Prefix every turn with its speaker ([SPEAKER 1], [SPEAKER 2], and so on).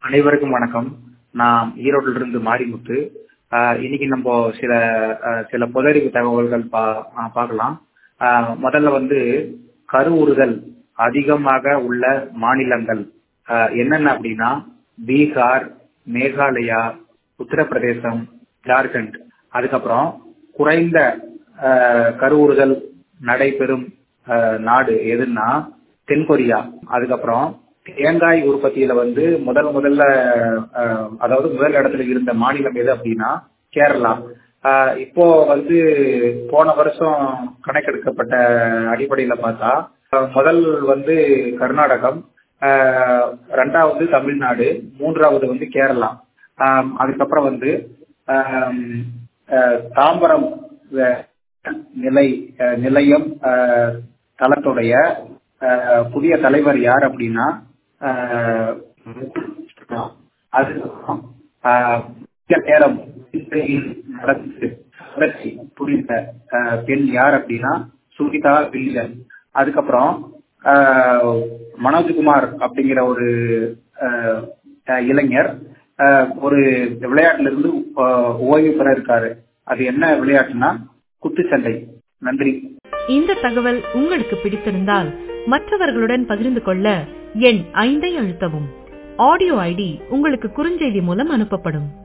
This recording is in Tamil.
[SPEAKER 1] அனைவருக்கும் வணக்கம் நான் ஈரோட்டில இருந்து மாரிமுத்து ஆஹ் இன்னைக்கு நம்ம சில ஆஹ் சில பொதறிவு தகவல்கள் பா ஆஹ் பார்க்கலாம் ஆஹ் முதல்ல வந்து கருவுறுதல் அதிகமாக உள்ள மாநிலங்கள் ஆஹ் என்னென்ன அப்படின்னா பீகார் மேகாலயா உத்தரப்பிரதேசம் ஜார்க்கண்ட் அதுக்கப்புறம் குறைந்த ஆஹ் கருவுறுதல் நடைபெறும் ஆஹ் நாடு எதுன்னா தென்கொரியா அதுக்கப்புறம் தேங்காய் உற்பத்தியில வந்து முதல் முதல்ல ஆஹ் அதாவது முதல் இடத்துல இருந்த மாநிலம் எது அப்படின்னா கேரளா ஆஹ் இப்போ வந்து போன வருஷம் கணக்கெடுக்கப்பட்ட அடிப்படையில பார்த்தா ஆஹ் முதல் வந்து கர்நாடகம் ஆஹ் ரெண்டாவது தமிழ்நாடு மூன்றாவது வந்து கேரளா ஆஹ் அதுக்கப்புறம் வந்து ஆஹ் ஆஹ் தாம்பரம் அஹ் நிலை அஹ் நிலையம் ஆஹ் தளத்துடைய ஆஹ் புதிய தலைவர் யார் அப்படின்னா ஆஹ் அது ஆஹ் மிக நேரம் இசையில் நடந்து வளர்ச்சி புரிந்த ஆஹ் பெண் யார் அப்படின்னா சுகிதா வில்லியன் அதுக்கப்புறம் ஆஹ் மனோஜ்குமார் அப்படிங்கிற ஒரு ஆஹ் ஆஹ் இளைஞர் ஆஹ் ஒரு விளையாட்டுல இருந்து ஆஹ் ஓய்வு பெற இருக்காரு அது என்ன விளையாட்டுனா குத்துச்சண்டை நன்றி
[SPEAKER 2] இந்த தகவல் உங்களுக்கு பிடித்திருந்தால் மற்றவர்களுடன் பகிர்ந்து கொள்ள எண் ஐந்தை அழுத்தவும் ஆடியோ ஐடி உங்களுக்கு குறுஞ்செய்தி மூலம் அனுப்பப்படும்